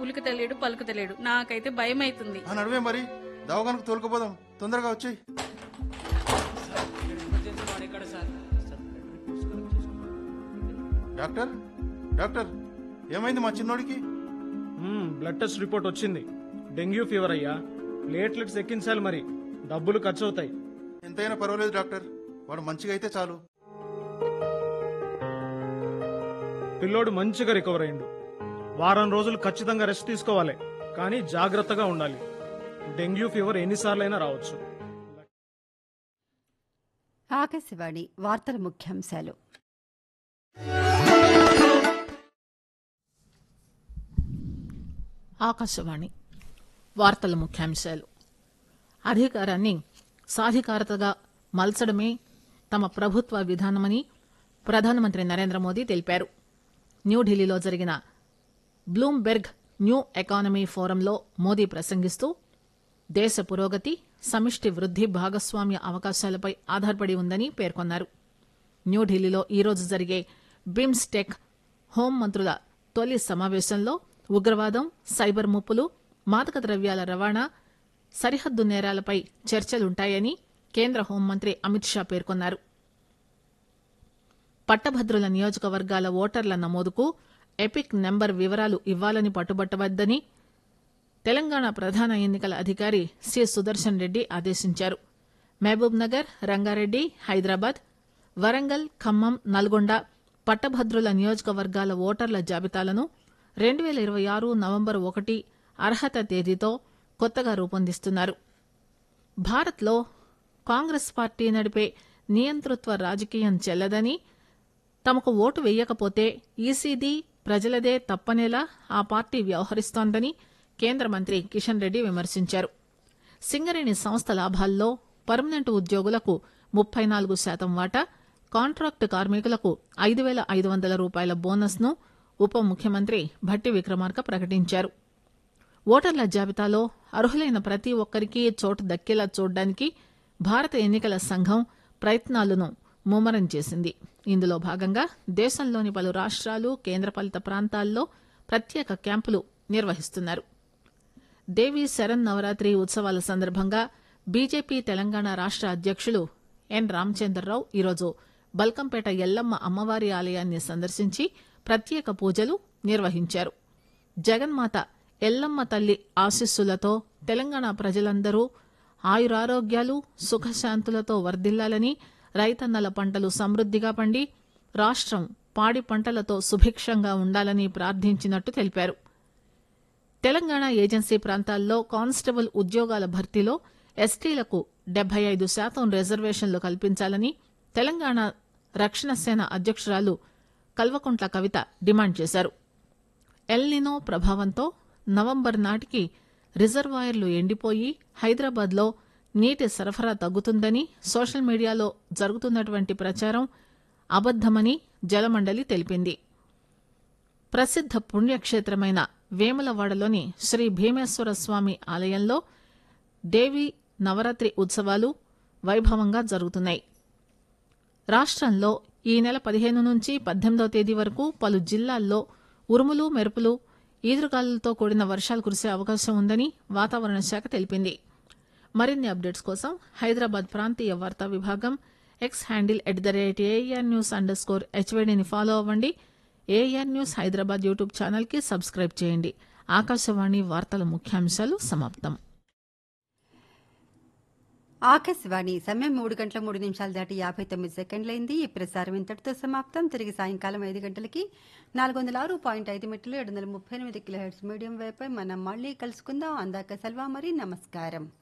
ఉలికి తెలియడు పలుకు తెలియడు నాకైతే భయం అవుతుంది ఆ నడువే మరి దవాఖానకు తోలుకుపోదాం తొందరగా వచ్చి డాక్టర్ డాక్టర్ ఏమైంది మా చిన్నోడికి మ్మ్, బ్లడ్ టెస్ట్ రిపోర్ట్ వచ్చింది డెంగ్యూ ఫీవర్ అయ్యా ప్లేట్లెట్స్ ఎక్కించాలి మరి డబ్బులు ఖర్చు అవుతాయి ఎంతైనా పర్వాలేదు డాక్టర్ వాడు మంచిగా అయితే చాలు పిల్లోడు మంచిగా రికవర్ అయిండు వారం రోజులు ఖచ్చితంగా రెస్ట్ తీసుకోవాలి కానీ జాగ్రత్తగా ఉండాలి డెంగ్యూ ఫీవర్ ఎన్నిసార్లైనా రావచ్చు ఆకాశవాణి వార్తల ముఖ్యాంశాలు ఆకాశవాణి వార్తల ముఖ్యాంశాలు అధికారాన్ని సాధికారతగా మలచడమే తమ ప్రభుత్వ విధానమని ప్రధానమంత్రి నరేంద్ర మోదీ తెలిపారు న్యూఢిల్లీలో జరిగిన బ్లూంబెర్గ్ న్యూ ఎకానమీ ఫోరంలో మోదీ ప్రసంగిస్తూ దేశ పురోగతి సమిష్టి వృద్ధి భాగస్వామ్య అవకాశాలపై ఆధారపడి ఉందని పేర్కొన్నారు న్యూఢిల్లీలో ఈరోజు జరిగే బిమ్స్టెక్ హోంమంత్రుల తొలి సమావేశంలో ఉగ్రవాదం సైబర్ ముప్పులు మాదక ద్రవ్యాల రవాణా సరిహద్దు నేరాలపై చర్చలుంటాయని కేంద్ర హోంమంత్రి అమిత్ షా పేర్కొన్నారు పట్టభద్రుల నియోజకవర్గాల ఓటర్ల నమోదుకు ఎపిక్ నెంబర్ వివరాలు ఇవ్వాలని పట్టుబట్టవద్దని తెలంగాణ ప్రధాన ఎన్నికల అధికారి సి సుదర్శన్ రెడ్డి ఆదేశించారు మహబూబ్ నగర్ రంగారెడ్డి హైదరాబాద్ వరంగల్ ఖమ్మం నల్గొండ పట్టభద్రుల నియోజకవర్గాల ఓటర్ల జాబితాలను రెండు వేల ఇరవై ఆరు నవంబర్ ఒకటి అర్హత తేదీతో కొత్తగా రూపొందిస్తున్నారు భారత్లో కాంగ్రెస్ పార్టీ నడిపే నియంతృత్వ రాజకీయం చెల్లదని తమకు ఓటు వేయకపోతే ఈసీదీ ప్రజలదే తప్పనేలా ఆ పార్టీ వ్యవహరిస్తోందని కేంద్ర మంత్రి కిషన్ రెడ్డి విమర్శించారు సింగరేణి సంస్థ లాభాల్లో పర్మనెంట్ ఉద్యోగులకు ముప్పై నాలుగు శాతం వాటా కాంట్రాక్టు కార్మికులకు ఐదు వేల ఐదు వందల రూపాయల బోనస్ ను ఉప ముఖ్యమంత్రి భట్టి విక్రమార్క ప్రకటించారు ఓటర్ల జాబితాలో అర్హులైన ప్రతి ఒక్కరికి చోటు దక్కేలా చూడడానికి భారత ఎన్నికల సంఘం ప్రయత్నాలను ముమ్మరం చేసింది ఇందులో భాగంగా దేశంలోని పలు రాష్ట్రాలు కేంద్రపాలిత ప్రాంతాల్లో ప్రత్యేక క్యాంపులు నిర్వహిస్తున్నారు దేవీ శరణ్ నవరాత్రి ఉత్సవాల సందర్భంగా బీజేపీ తెలంగాణ రాష్ట్ర అధ్యక్షులు ఎన్ రామచంద్రరావు ఈరోజు బల్కంపేట ఎల్లమ్మ అమ్మవారి ఆలయాన్ని సందర్శించి ప్రత్యేక పూజలు నిర్వహించారు జగన్మాత ఎల్లమ్మ తల్లి ఆశీస్సులతో తెలంగాణ ప్రజలందరూ ఆయురారోగ్యాలు సుఖశాంతులతో వర్ధిల్లాలని రైతన్నల పంటలు సమృద్దిగా పండి రాష్ట్రం పాడి పంటలతో సుభిక్షంగా ఉండాలని ప్రార్థించినట్టు తెలిపారు తెలంగాణ ఏజెన్సీ ప్రాంతాల్లో కానిస్టేబుల్ ఉద్యోగాల భర్తీలో ఎస్టీలకు డెబ్బై ఐదు శాతం రిజర్వేషన్లు కల్పించాలని తెలంగాణ రక్షణ సేన అధ్యక్షురాలు కల్వకుంట్ల కవిత డిమాండ్ చేశారు ఎల్నినో ప్రభావంతో నవంబర్ నాటికి రిజర్వాయర్లు ఎండిపోయి హైదరాబాద్లో నీటి సరఫరా తగ్గుతుందని సోషల్ మీడియాలో జరుగుతున్నటువంటి ప్రచారం అబద్దమని జలమండలి తెలిపింది ప్రసిద్ధ పుణ్యక్షేత్రమైన వేములవాడలోని శ్రీ భీమేశ్వర స్వామి ఆలయంలో దేవి నవరాత్రి ఉత్సవాలు వైభవంగా జరుగుతున్నాయి రాష్ట్రంలో ఈ నెల పదిహేను నుంచి పద్దెనిమిదవ తేదీ వరకు పలు జిల్లాల్లో ఉరుములు మెరుపులు ఈదురుగాలులతో కూడిన వర్షాలు కురిసే అవకాశం ఉందని వాతావరణ శాఖ తెలిపింది మరిన్ని అప్డేట్స్ కోసం హైదరాబాద్ ప్రాంతీయ వార్తా విభాగం X handle at the rate AR news underscore హెచ్వైడీని ఫాలో అవ్వండి ఏఆర్ న్యూస్ హైదరాబాద్ యూట్యూబ్ ఛానల్కి సబ్స్క్రైబ్ చేయండి ఆకాశవాణి వార్తల ముఖ్యాంశాలు సమాప్తం ఆకాశవాణి సమయం మూడు గంటల మూడు నిమిషాలు దాటి యాభై తొమ్మిది సెకండ్లైంది ఈ ప్రసారం ఇంతటితో సమాప్తం తిరిగి సాయంకాలం ఐదు గంటలకి నాలుగు వందల ఆరు పాయింట్ ఐదు మీటర్లు ఏడు వందల ముప్పై ఎనిమిది కిలో హెడ్స్ మీడియం వైపై మనం మళ్ళీ కలుసుకుందాం అందాక సెల్వా మరి నమస్కారం